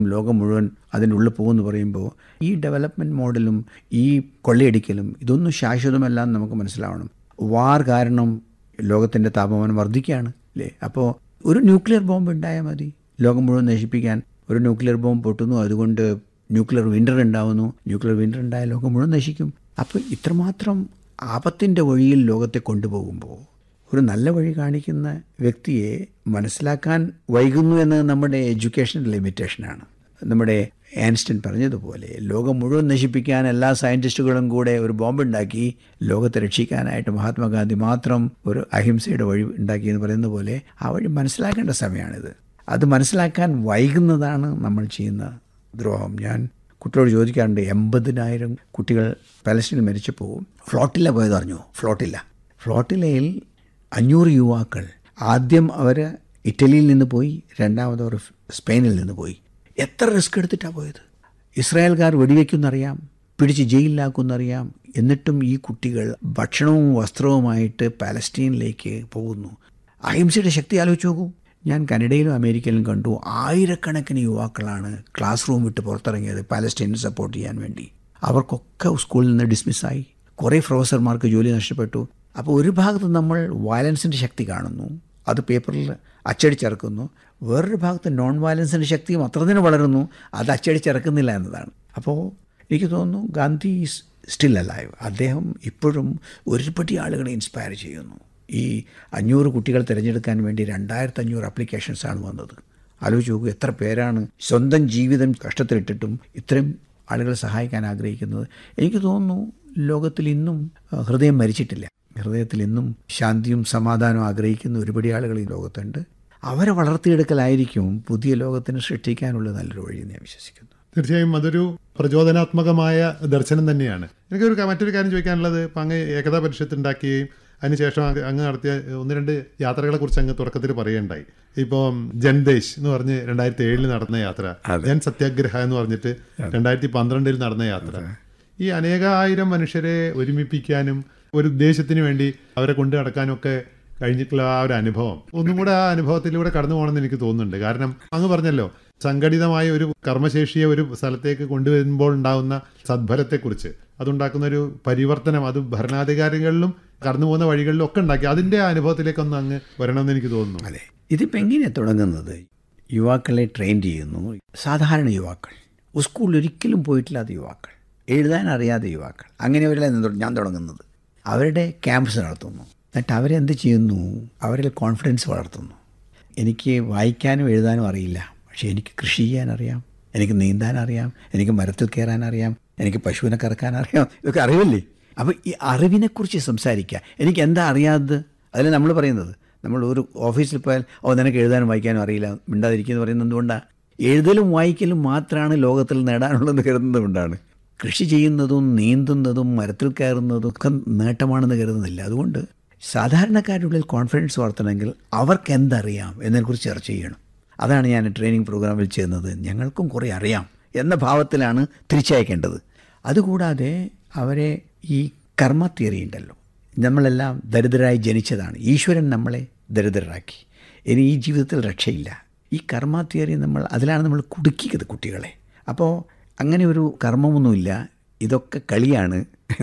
ലോകം മുഴുവൻ അതിൻ്റെ ഉള്ളിൽ പോകുമെന്ന് പറയുമ്പോൾ ഈ ഡെവലപ്മെൻറ്റ് മോഡലും ഈ കൊള്ളയടിക്കലും ഇതൊന്നും ശാശ്വതമല്ല എന്ന് നമുക്ക് മനസ്സിലാവണം വാർ കാരണം ലോകത്തിൻ്റെ താപമാനം വർദ്ധിക്കുകയാണ് അല്ലേ അപ്പോൾ ഒരു ന്യൂക്ലിയർ ബോംബ് ഉണ്ടായാൽ മതി ലോകം മുഴുവൻ നശിപ്പിക്കാൻ ഒരു ന്യൂക്ലിയർ ബോംബ് പൊട്ടുന്നു അതുകൊണ്ട് ന്യൂക്ലിയർ വിൻ്റർ ഉണ്ടാവുന്നു ന്യൂക്ലിയർ വിൻ്റർ ഉണ്ടായ ലോകം മുഴുവൻ നശിക്കും അപ്പോൾ ഇത്രമാത്രം ആപത്തിൻ്റെ വഴിയിൽ ലോകത്തെ കൊണ്ടുപോകുമ്പോൾ ഒരു നല്ല വഴി കാണിക്കുന്ന വ്യക്തിയെ മനസ്സിലാക്കാൻ വൈകുന്നു എന്നത് നമ്മുടെ എഡ്യൂക്കേഷൻ ലിമിറ്റേഷനാണ് നമ്മുടെ ആൻസ്റ്റൺ പറഞ്ഞതുപോലെ ലോകം മുഴുവൻ നശിപ്പിക്കാൻ എല്ലാ സയൻറ്റിസ്റ്റുകളും കൂടെ ഒരു ബോംബ് ഉണ്ടാക്കി ലോകത്തെ രക്ഷിക്കാനായിട്ട് മഹാത്മാഗാന്ധി മാത്രം ഒരു അഹിംസയുടെ വഴി ഉണ്ടാക്കി എന്ന് പറയുന്ന പോലെ ആ വഴി മനസ്സിലാക്കേണ്ട സമയമാണിത് അത് മനസ്സിലാക്കാൻ വൈകുന്നതാണ് നമ്മൾ ചെയ്യുന്ന ദ്രോഹം ഞാൻ കുട്ടികളോട് ചോദിക്കാറുണ്ട് എൺപതിനായിരം കുട്ടികൾ പാലസ്തീനിൽ മരിച്ചപ്പോൾ ഫ്ലോട്ടില്ല പോയത് അറിഞ്ഞു ഫ്ലോട്ടില്ല ഫ്ലോട്ടിലയിൽ അഞ്ഞൂറ് യുവാക്കൾ ആദ്യം അവർ ഇറ്റലിയിൽ നിന്ന് പോയി രണ്ടാമത് അവർ സ്പെയിനിൽ നിന്ന് പോയി എത്ര റിസ്ക് എടുത്തിട്ടാണ് പോയത് ഇസ്രായേൽക്കാർ വെടിവെക്കുന്നറിയാം പിടിച്ച് ജയിലിലാക്കുന്നറിയാം എന്നിട്ടും ഈ കുട്ടികൾ ഭക്ഷണവും വസ്ത്രവുമായിട്ട് പാലസ്റ്റീനിലേക്ക് പോകുന്നു അഹിംസയുടെ ശക്തി ആലോചിച്ച് നോക്കൂ ഞാൻ കനഡയിലും അമേരിക്കയിലും കണ്ടു ആയിരക്കണക്കിന് യുവാക്കളാണ് ക്ലാസ് റൂം വിട്ട് പുറത്തിറങ്ങിയത് പാലസ്റ്റീനെ സപ്പോർട്ട് ചെയ്യാൻ വേണ്ടി അവർക്കൊക്കെ സ്കൂളിൽ നിന്ന് ഡിസ്മിസ്സായി കുറേ പ്രൊഫസർമാർക്ക് ജോലി നഷ്ടപ്പെട്ടു അപ്പോൾ ഒരു ഭാഗത്ത് നമ്മൾ വയലൻസിൻ്റെ ശക്തി കാണുന്നു അത് പേപ്പറിൽ അച്ചടിച്ചിറക്കുന്നു വേറൊരു ഭാഗത്ത് നോൺ വയലൻസിൻ്റെ ശക്തിയും അത്ര തന്നെ വളരുന്നു അത് അച്ചടിച്ചിറക്കുന്നില്ല എന്നതാണ് അപ്പോൾ എനിക്ക് തോന്നുന്നു ഗാന്ധി ഈസ് സ്റ്റിൽ അലൈവ് അദ്ദേഹം ഇപ്പോഴും ഒരുപടി ആളുകളെ ഇൻസ്പയർ ചെയ്യുന്നു ഈ അഞ്ഞൂറ് കുട്ടികൾ തിരഞ്ഞെടുക്കാൻ വേണ്ടി രണ്ടായിരത്തി അഞ്ഞൂറ് ആപ്ലിക്കേഷൻസാണ് വന്നത് ആലോചിച്ച് നോക്കൂ എത്ര പേരാണ് സ്വന്തം ജീവിതം കഷ്ടത്തിലിട്ടിട്ടും ഇത്രയും ആളുകളെ സഹായിക്കാൻ ആഗ്രഹിക്കുന്നത് എനിക്ക് തോന്നുന്നു ലോകത്തിൽ ഇന്നും ഹൃദയം മരിച്ചിട്ടില്ല ഹൃദയത്തിൽ ഇന്നും ശാന്തിയും സമാധാനവും ആഗ്രഹിക്കുന്ന ഒരുപടി ആളുകൾ ഈ ലോകത്തുണ്ട് അവരെ വളർത്തിയെടുക്കലായിരിക്കും പുതിയ ലോകത്തിന് സൃഷ്ടിക്കാനുള്ള നല്ലൊരു വഴി ഞാൻ വിശ്വസിക്കുന്നു തീർച്ചയായും അതൊരു പ്രചോദനാത്മകമായ ദർശനം തന്നെയാണ് എനിക്കൊരു ക- മറ്റൊരു കാര്യം ചോദിക്കാനുള്ളത് ഇപ്പം അങ്ങ് ഏകതാ പരിഷത്ത് ഉണ്ടാക്കുകയും അതിനുശേഷം അങ്ങ് അങ്ങ് നടത്തിയ ഒന്ന് രണ്ട് യാത്രകളെ കുറിച്ച് അങ്ങ് തുടക്കത്തിൽ പറയുകയുണ്ടായി ഇപ്പം ജൻദേശ് എന്ന് പറഞ്ഞ് രണ്ടായിരത്തി ഏഴിൽ നടന്ന യാത്ര ജൻ സത്യാഗ്രഹ എന്ന് പറഞ്ഞിട്ട് രണ്ടായിരത്തി പന്ത്രണ്ടിൽ നടന്ന യാത്ര ഈ അനേകായിരം മനുഷ്യരെ ഒരുമിപ്പിക്കാനും ഒരു ഉദ്ദേശത്തിന് വേണ്ടി അവരെ കൊണ്ടു നടക്കാനും ഒക്കെ കഴിഞ്ഞിട്ടുള്ള ആ ഒരു അനുഭവം ഒന്നും കൂടെ ആ അനുഭവത്തിലൂടെ കടന്നു പോകണമെന്ന് എനിക്ക് തോന്നുന്നുണ്ട് കാരണം അങ്ങ് പറഞ്ഞല്ലോ സംഘടിതമായ ഒരു കർമ്മശേഷിയെ ഒരു സ്ഥലത്തേക്ക് കൊണ്ടുവരുമ്പോൾ ഉണ്ടാകുന്ന സദ്ഫലത്തെക്കുറിച്ച് അതുണ്ടാക്കുന്ന ഒരു പരിവർത്തനം അത് ഭരണാധികാരികളിലും കടന്നു പോകുന്ന വഴികളിലും ഒക്കെ ഉണ്ടാക്കി അതിൻ്റെ ആ അനുഭവത്തിലേക്കൊന്ന് അങ്ങ് വരണമെന്ന് എനിക്ക് തോന്നുന്നു അതെ ഇതിപ്പോൾ എങ്ങനെയാണ് തുടങ്ങുന്നത് യുവാക്കളെ ട്രെയിൻ ചെയ്യുന്നു സാധാരണ യുവാക്കൾ സ്കൂളിൽ ഒരിക്കലും പോയിട്ടില്ലാത്ത യുവാക്കൾ എഴുതാൻ അറിയാത്ത യുവാക്കൾ അങ്ങനെയവരിലാണ് ഞാൻ തുടങ്ങുന്നത് അവരുടെ ക്യാമ്പസ് നടത്തുന്നു എന്നിട്ട് അവരെന്ത് ചെയ്യുന്നു അവരിൽ കോൺഫിഡൻസ് വളർത്തുന്നു എനിക്ക് വായിക്കാനും എഴുതാനും അറിയില്ല പക്ഷേ എനിക്ക് കൃഷി ചെയ്യാൻ അറിയാം എനിക്ക് നീന്താൻ അറിയാം എനിക്ക് മരത്തിൽ കയറാൻ അറിയാം എനിക്ക് പശുവിനെ കറക്കാൻ അറിയാം ഇതൊക്കെ അറിവില്ലേ അപ്പോൾ ഈ അറിവിനെക്കുറിച്ച് സംസാരിക്കുക എനിക്ക് എന്താ അറിയാത്തത് അതിൽ നമ്മൾ പറയുന്നത് നമ്മൾ ഒരു ഓഫീസിൽ പോയാൽ ഓ നിനക്ക് എഴുതാനും വായിക്കാനും അറിയില്ല മിണ്ടാതിരിക്കുന്നു പറയുന്നത് എന്തുകൊണ്ടാണ് എഴുതലും വായിക്കലും മാത്രമാണ് ലോകത്തിൽ നേടാനുള്ളത് കരുതുന്നതുകൊണ്ടാണ് കൃഷി ചെയ്യുന്നതും നീന്തുന്നതും മരത്തിൽ കയറുന്നതും ഒക്കെ നേട്ടമാണെന്ന് കരുതുന്നില്ല അതുകൊണ്ട് സാധാരണക്കാരുടെ ഉള്ളിൽ കോൺഫിഡൻസ് വളർത്തണമെങ്കിൽ അവർക്ക് എന്തറിയാം എന്നതിനെക്കുറിച്ച് ചർച്ച ചെയ്യണം അതാണ് ഞാൻ ട്രെയിനിങ് പ്രോഗ്രാമിൽ ചെയ്യുന്നത് ഞങ്ങൾക്കും കുറേ അറിയാം എന്ന ഭാവത്തിലാണ് തിരിച്ചയക്കേണ്ടത് അതുകൂടാതെ അവരെ ഈ കർമ്മ തിയറി ഉണ്ടല്ലോ നമ്മളെല്ലാം ദരിദ്രരായി ജനിച്ചതാണ് ഈശ്വരൻ നമ്മളെ ദരിദ്രരാക്കി ഇനി ഈ ജീവിതത്തിൽ രക്ഷയില്ല ഈ കർമ്മ തിയറി നമ്മൾ അതിലാണ് നമ്മൾ കുടുക്കിയത് കുട്ടികളെ അപ്പോൾ അങ്ങനെ ഒരു കർമ്മമൊന്നുമില്ല ഇതൊക്കെ കളിയാണ്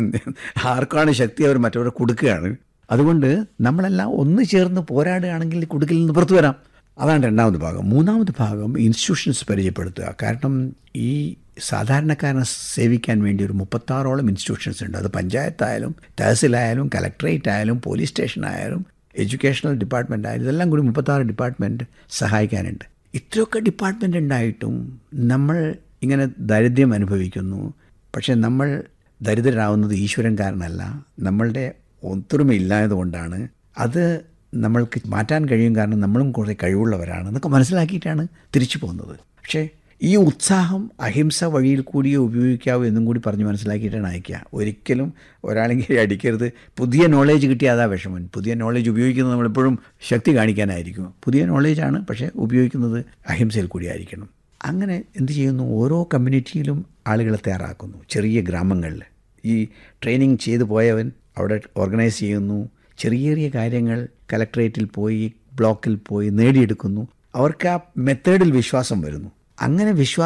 ആർക്കാണ് ശക്തി അവർ മറ്റവരെ കൊടുക്കുകയാണ് അതുകൊണ്ട് നമ്മളെല്ലാം ഒന്ന് ചേർന്ന് പോരാടുകയാണെങ്കിൽ ഈ കുടുക്കിൽ നിന്ന് പുറത്തു വരാം അതാണ് രണ്ടാമത് ഭാഗം മൂന്നാമത് ഭാഗം ഇൻസ്റ്റിറ്റ്യൂഷൻസ് പരിചയപ്പെടുത്തുക കാരണം ഈ സാധാരണക്കാരനെ സേവിക്കാൻ വേണ്ടി ഒരു മുപ്പത്താറോളം ഇൻസ്റ്റിറ്റ്യൂഷൻസ് ഉണ്ട് അത് പഞ്ചായത്തായാലും തഹസിലായാലും കലക്ട്രേറ്റ് ആയാലും പോലീസ് സ്റ്റേഷൻ ആയാലും എഡ്യൂക്കേഷണൽ ഡിപ്പാർട്ട്മെൻ്റ് ആയാലും ഇതെല്ലാം കൂടി മുപ്പത്താറ് ഡിപ്പാർട്ട്മെൻറ്റ് സഹായിക്കാനുണ്ട് ഇത്രയൊക്കെ ഡിപ്പാർട്ട്മെൻ്റ് ഉണ്ടായിട്ടും നമ്മൾ ഇങ്ങനെ ദരിദ്രം അനുഭവിക്കുന്നു പക്ഷേ നമ്മൾ ദരിദ്രരാവുന്നത് ഈശ്വരൻ കാരണമല്ല നമ്മളുടെ ഒത്തൊരുമ ഇല്ലായതുകൊണ്ടാണ് അത് നമ്മൾക്ക് മാറ്റാൻ കഴിയും കാരണം നമ്മളും കുറേ കഴിവുള്ളവരാണ് എന്നൊക്കെ മനസ്സിലാക്കിയിട്ടാണ് തിരിച്ചു പോകുന്നത് പക്ഷേ ഈ ഉത്സാഹം അഹിംസ വഴിയിൽ കൂടിയേ ഉപയോഗിക്കാവൂ എന്നും കൂടി പറഞ്ഞ് മനസ്സിലാക്കിയിട്ടാണ് അയക്കുക ഒരിക്കലും ഒരാളെങ്കിൽ അടിക്കരുത് പുതിയ നോളേജ് കിട്ടിയ അതാ വിഷമൻ പുതിയ നോളേജ് ഉപയോഗിക്കുന്നത് നമ്മളെപ്പോഴും ശക്തി കാണിക്കാനായിരിക്കും പുതിയ നോളേജാണ് പക്ഷേ ഉപയോഗിക്കുന്നത് അഹിംസയിൽ കൂടി ആയിരിക്കണം അങ്ങനെ എന്ത് ചെയ്യുന്നു ഓരോ കമ്മ്യൂണിറ്റിയിലും ആളുകളെ തയ്യാറാക്കുന്നു ചെറിയ ഗ്രാമങ്ങളിൽ ഈ ട്രെയിനിങ് ചെയ്തു പോയവൻ അവിടെ ഓർഗനൈസ് ചെയ്യുന്നു ചെറിയ ചെറിയ കാര്യങ്ങൾ കലക്ട്രേറ്റിൽ പോയി ബ്ലോക്കിൽ പോയി നേടിയെടുക്കുന്നു അവർക്ക് ആ മെത്തേഡിൽ വിശ്വാസം വരുന്നു അങ്ങനെ വിശ്വാസം